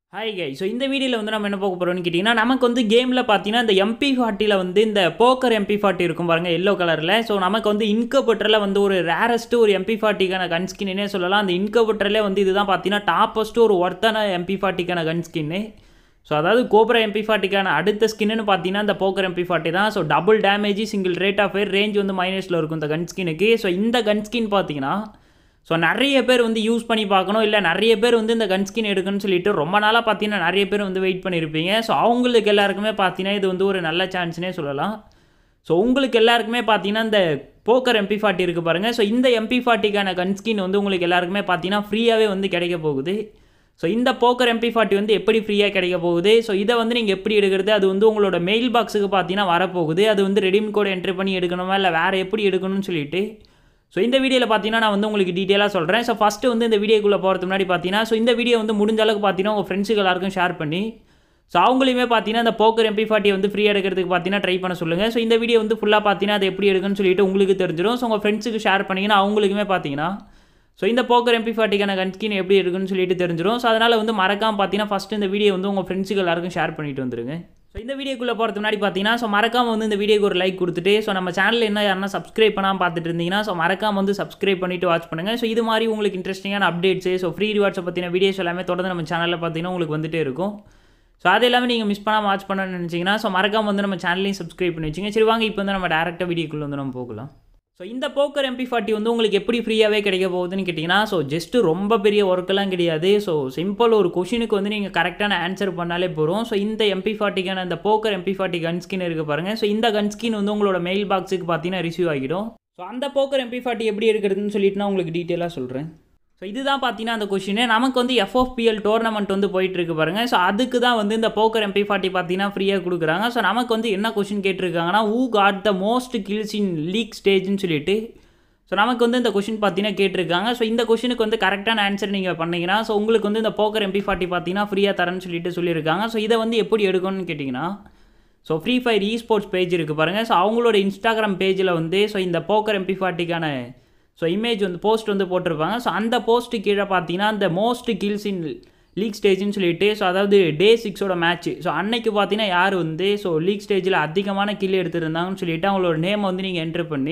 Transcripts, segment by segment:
hi guy so இந்த வீடியோவில் வந்து நம்ம என்ன பார்க்க போகிறோம்னு கேட்டிங்கன்னா நமக்கு வந்து கேமில் பார்த்தீங்கன்னா இந்த எம்பி ஃபார்ட்டியில் வந்து இந்த போக்கர் எம்பி ஃபார்ட்டி இருக்கும் பாருங்கள் எல்லோ கலரில் ஸோ நமக்கு வந்து இன்கபட்டரில் வந்து ஒரு ரேரஸ்ட்டு ஒரு எம்பி ஃபார்ட்டிக்கான கன் ஸ்கின்னே சொல்லலாம் அந்த இன்கபட்டரில் வந்து இதுதான் பார்த்தீங்கன்னா டாப்பஸ்ட்டு ஒரு ஒர்த்தான எம்பி ஃபார்ட்டிக்கான கன் ஸ்கின்னு ஸோ அதாவது கோப்ரா எம்பி ஃபார்ட்டிக்கான அடுத்த ஸ்கின்னு பார்த்தீங்கன்னா இந்த போக்கர் எம்பி ஃபார்ட்டி தான் so double damage single rate of fire range வந்து மைனஸில் இருக்கும் இந்த கன் ஸ்கின்னுக்கு ஸோ இந்த கன் ஸ்கின் பார்த்தீங்கன்னா ஸோ நிறைய பேர் வந்து யூஸ் பண்ணி பார்க்கணும் இல்லை நிறைய பேர் வந்து இந்த கன் ஸ்கின் எடுக்கணும்னு சொல்லிட்டு ரொம்ப நாளாக பார்த்தீங்கன்னா நிறைய பேர் வந்து வெயிட் பண்ணியிருப்பீங்க ஸோ அவங்களுக்கு எல்லாருக்குமே பார்த்தீங்கன்னா இது வந்து ஒரு நல்ல சான்ஸ்னே சொல்லலாம் ஸோ உங்களுக்கு எல்லாருக்குமே பார்த்தீங்கன்னா இந்த போக்கர் எம்பி ஃபார்ட்டி இருக்குது பாருங்கள் ஸோ இந்த எம்பி ஃபார்ட்டிக்கான கன் ஸ்கின் வந்து உங்களுக்கு எல்லாருக்குமே பார்த்தீங்கன்னா ஃப்ரீயாகவே வந்து கிடைக்க போகுது ஸோ இந்த போக்கர் எம்பி ஃபார்ட்டி வந்து எப்படி ஃப்ரீயாக கிடைக்க போகுது ஸோ இதை வந்து நீங்கள் எப்படி எடுக்கிறது அது வந்து உங்களோட மெயில் பாக்ஸுக்கு பார்த்தீங்கன்னா வரப்போகுது அது வந்து ரெடீம் கோட் என்ட்ரி பண்ணி எடுக்கணுமா இல்லை வேறு எப்படி எடுக்கணும்னு சொல்லிட்டு ஸோ இந்த வீடியோவில் பார்த்தீங்கன்னா நான் வந்து உங்களுக்கு டீட்டெயிலாக சொல்கிறேன் ஸோ ஃபஸ்ட்டு வந்து இந்த வீடியோக்குள்ளே போகிறதுக்கு முன்னாடி பார்த்தீங்கன்னா ஸோ இந்த வீடியோ வந்து முடிஞ்ச அளவுக்கு பார்த்தீங்கன்னா உங்கள் ஃப்ரெண்ட்ஸுக்கு எல்லாருக்கும் ஷேர் பண்ணி ஸோ அவங்களையுமே பார்த்தீங்கன்னா இந்த போக்கர் எம்பி ஃபார்ட்டி வந்து ஃப்ரீ எடுக்கிறதுக்கு பார்த்தீங்கன்னா ட்ரை பண்ண சொல்லுங்கள் ஸோ இந்த வீடியோ வந்து ஃபுல்லாக பார்த்தீங்கன்னா அது எப்படி எடுக்குன்னு சொல்லிட்டு உங்களுக்கு தெரிஞ்சிடும் ஸோ உங்கள் ஃப்ரெண்ட்ஸுக்கு ஷேர் பண்ணிங்கன்னா அவங்களுக்குமே பார்த்தீங்கன்னா ஸோ இந்த போக்கர் எம்பி ஃபார்ட்டிக்கான கன்ஸ்கின் எப்படி இருக்குன்னு சொல்லிட்டு தெரிஞ்சிடும் ஸோ அதனால் வந்து மறக்காம பார்த்தீங்கன்னா ஃபஸ்ட்டு இந்த வீடியோ வந்து உங்கள் ஃப்ரெண்ட்ஸுக்கு எல்லாருக்கும் ஷேர் பண்ணிட்டு வந்துருங்க ஸோ இந்த வீடியோக்குள்ளே போகிறதுக்கு முன்னாடி பார்த்தீங்கன்னா ஸோ மறக்காம வந்து இந்த வீடியோக்கு ஒரு லைக் கொடுத்துட்டு ஸோ நம்ம சேனல் என்ன யாருன்னா சப்ஸ்கிரைப் பண்ணாமல் பார்த்துட்டு இருந்தீங்கன்னா ஸோ மறக்காம வந்து சப்ஸ்கிரைப் பண்ணிட்டு வாட்ச் பண்ணுங்கள் ஸோ இது மாதிரி உங்களுக்கு இன்ட்ரெஸ்டிங்கான அப்டேட்ஸு ஸோ ஃப்ரீ ரிவார்ட்ஸை பற்றின வீடியோஸ் எல்லாமே தொடர்ந்து நம்ம சேனலில் பார்த்தீங்கன்னா உங்களுக்கு வந்துட்டே இருக்கும் ஸோ அது எல்லாமே நீங்கள் மிஸ் பண்ணாமல் வாட்ச் பண்ணணும்னு நினச்சிங்கன்னா ஸோ மறக்காம வந்து நம்ம சேனலையும் சப்ஸ்கிரைப் பண்ணி வச்சுங்க சரி வாங்க இப்போ வந்து நம்ம டேரெக்டாக வீடியோக்குள்ளே வந்து நம்ம போகலாம் ஸோ இந்த போக்கர் எம்பி ஃபார்ட்டி வந்து உங்களுக்கு எப்படி ஃப்ரீயாகவே கிடைக்க போகுதுன்னு கேட்டிங்கன்னா ஸோ ஜஸ்ட்டு ரொம்ப பெரிய ஒர்க்கெல்லாம் கிடையாது ஸோ சிம்பிள் ஒரு கொஷினுக்கு வந்து நீங்கள் கரெக்டான ஆன்சர் பண்ணாலே போகிறோம் ஸோ இந்த எம்பி ஃபார்ட்டிக்கான இந்த poker MP forty gun skin இருக்குது பாருங்கள் ஸோ இந்த கன் ஸ்கின் வந்து உங்களோட மெயில் பாக்ஸுக்கு பார்த்தீங்கன்னா ரிசீவ் ஆகிடும் ஸோ அந்த போக்கர் எம்பி ஃபார்ட்டி எப்படி எடுக்கிறதுன்னு சொல்லிட்டு நான் உங்களுக்கு டீட்டெயிலாக சொல்கிறேன் ஸோ இதுதான் பார்த்தீங்கன்னா அந்த கொஷின் நமக்கு வந்து எஃப்எஃபிஎல் டோர்னமெண்ட் வந்து போயிட்டு இருக்கு பாருங்க ஸோ அதுக்கு தான் வந்து இந்த போக்கர் எம்பி ஃபார்ட்டி பார்த்தீங்கன்னா ஃப்ரீயாக கொடுக்குறாங்க ஸோ நமக்கு வந்து என்ன கொஷின் கேட்டிருக்காங்கன்னா who got the most kills in league ஸ்டேஜ்னு சொல்லிட்டு ஸோ நமக்கு வந்து இந்த கொஷின் பார்த்தீங்கன்னா கேட்டிருக்காங்க ஸோ இந்த கொஷினுக்கு வந்து கரெக்டான ஆன்சர் நீங்கள் பண்ணீங்கன்னா ஸோ உங்களுக்கு வந்து இந்த போக்கர் எம்பி ஃபார்ட்டி பார்த்தீங்கன்னா ஃப்ரீயாக தரேன்னு சொல்லிட்டு சொல்லியிருக்காங்க ஸோ இதை வந்து எப்படி எடுக்கணும்னு கேட்டிங்கன்னா so Free Fire esports page இருக்குது பாருங்கள் ஸோ அவங்களோட இன்ஸ்டாகிராம் பேஜில் வந்து ஸோ இந்த போக்கர் எம்பி ஃபார்ட்டிக்கான ஸோ இமேஜ் வந்து போஸ்ட் வந்து போட்டிருப்பாங்க ஸோ அந்த போஸ்ட்டு கீழே பார்த்தீங்கன்னா அந்த மோஸ்ட் கில்ஸ் இன் லீக் ஸ்டேஜ்னு சொல்லிட்டு ஸோ அதாவது டே சிக்ஸோட மேட்ச் ஸோ அன்னைக்கு பார்த்தீங்கன்னா யார் வந்து ஸோ லீக் ஸ்டேஜில் அதிகமான கில் எடுத்துருந்தாங்கன்னு சொல்லிட்டு அவங்களோட நேமை வந்து நீங்கள் என்ட்ரு பண்ணி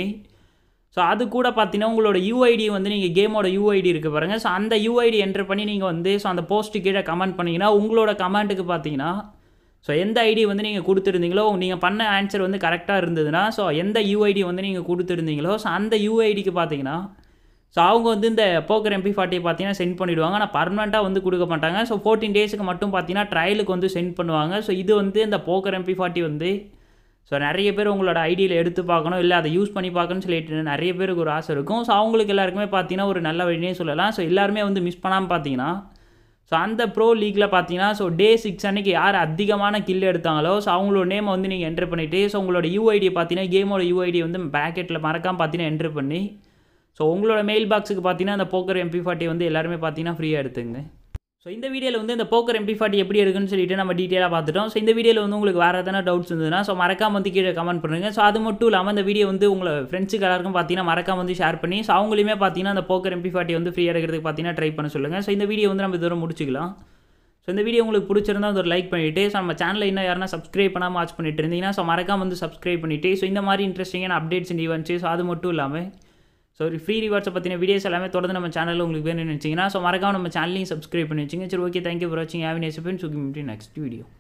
ஸோ அது கூட பார்த்தீங்கன்னா உங்களோட யூஐடி வந்து நீங்கள் கேமோட யூஐடி இருக்குது பாருங்கள் ஸோ அந்த யூஐடி என்ட்ரு பண்ணி நீங்கள் வந்து ஸோ அந்த போஸ்ட்டு கீழே கமெண்ட் பண்ணிங்கன்னா உங்களோட கமெண்ட்டுக்கு பார்த்தீங்கன்னா ஸோ எந்த ஐடி வந்து நீங்கள் கொடுத்துருந்தீங்களோ நீங்கள் பண்ண ஆன்சர் வந்து கரெக்டாக இருந்ததுன்னா ஸோ எந்த யூஐடி வந்து நீங்கள் கொடுத்துருந்தீங்களோ ஸோ அந்த யூஐடிக்கு பார்த்தீங்கன்னா ஸோ அவங்க வந்து இந்த போக்கர் எம்பி ஃபார்ட்டி பார்த்தீங்கன்னா சென்ட் பண்ணிவிடுவாங்க ஆனால் பர்மனெண்ட்டாக வந்து கொடுக்க மாட்டாங்க ஸோ ஃபோர்டீன் டேஸுக்கு மட்டும் பார்த்தீங்கன்னா ட்ரையலுக்கு வந்து சென்ட் பண்ணுவாங்க ஸோ இது வந்து இந்த போக்கர் எம்பி ஃபார்ட்டி வந்து ஸோ நிறைய பேர் உங்களோட ஐடியில் எடுத்து பார்க்கணும் இல்லை அதை யூஸ் பண்ணி பார்க்கணும்னு சொல்லிட்டு நிறைய பேருக்கு ஒரு ஆசை இருக்கும் ஸோ அவங்களுக்கு எல்லாருக்குமே பார்த்தீங்கன்னா ஒரு நல்ல வழினே சொல்லலாம் ஸோ எல்லாருமே வந்து மிஸ் பண்ணாமல் பார்த்தீங்கன்னா ஸோ அந்த ப்ரோ லீக்கில் பார்த்தீங்கன்னா ஸோ டே சிக்ஸ் அன்னைக்கு யார் அதிகமான கில் எடுத்தாங்களோ ஸோ அவங்களோட நேமை வந்து நீங்கள் என்ட்ரு பண்ணிவிட்டு ஸோ உங்களோட யூஐடி பார்த்தீங்கன்னா கேமோட யூஐடி வந்து பேக்கெட்டில் மறக்காமல் பார்த்தீங்கன்னா என்ட்ரு பண்ணி ஸோ உங்களோட மெயில் பாக்ஸுக்கு பார்த்தீங்கன்னா அந்த போக்கர் எம்பி ஃபார்ட்டி வந்து எல்லாருமே பார்த்தீங்கன்னா ஃப்ரீயாக எடுத்துங்க ஸோ இந்த வீடியோவில் வந்து இந்த போக்கர் எம்பி ஃபார்ட்டி எப்படி இருக்குன்னு சொல்லிட்டு நம்ம டீட்டெயிலாக பார்த்துட்டோம் ஸோ இந்த வீடியோவில் வந்து உங்களுக்கு வேறு எதனா டவுட்ஸ் இருந்ததுன்னா ஸோ மறக்காம வந்து கீழே கமெண்ட் பண்ணுங்கள் ஸோ அது மட்டும் இல்லாமல் இந்த வீடியோ வந்து உங்களை ஃப்ரெண்ட்ஸுக்கு எல்லாருக்கும் பார்த்தீங்கன்னா மறக்காம வந்து ஷேர் பண்ணி ஸோ அவங்களுமே பார்த்தீங்கன்னா அந்த போக்கர் எம்பி ஃபார்ட்டி வந்து ஃப்ரீ எடுக்கிறதுக்கு பார்த்தீங்கன்னா ட்ரை பண்ண சொல்லுங்கள் ஸோ இந்த வீடியோ வந்து நம்ம இதோட முடிச்சிக்கலாம் ஸோ இந்த வீடியோ உங்களுக்கு பிடிச்சிருந்தா ஒரு லைக் பண்ணிவிட்டு ஸோ நம்ம சேனலில் இன்னும் யாருன்னா சப்ஸ்கிரைப் பண்ணாமல் வாட்ச் பண்ணிட்டு இருந்தீங்கன்னா ஸோ மறக்காம வந்து சப்ஸ்கிரைப் பண்ணிவிட்டு ஸோ இந்த மாதிரி இன்ட்ரெஸ்டிங்கான அப்டேட்ஸ் அண்ட் ஈவெண்ட்ஸு ஸோ அது மட்டும் இல்லாமல் ஸோ ஃப்ரீ ரிவார்ட்ஸை பற்றின வீடியோஸ் எல்லாமே தொடர்ந்து நம்ம சேனலில் உங்களுக்கு வேணும்னு நினச்சிங்கன்னா ஸோ மறக்காம நம்ம சேனலையும் சப்ஸ்கிரைப் பண்ணி வச்சுங்க சரி ஓகே தேங்க்யூ ஃபார் வாட்சிங் have next friends okay next video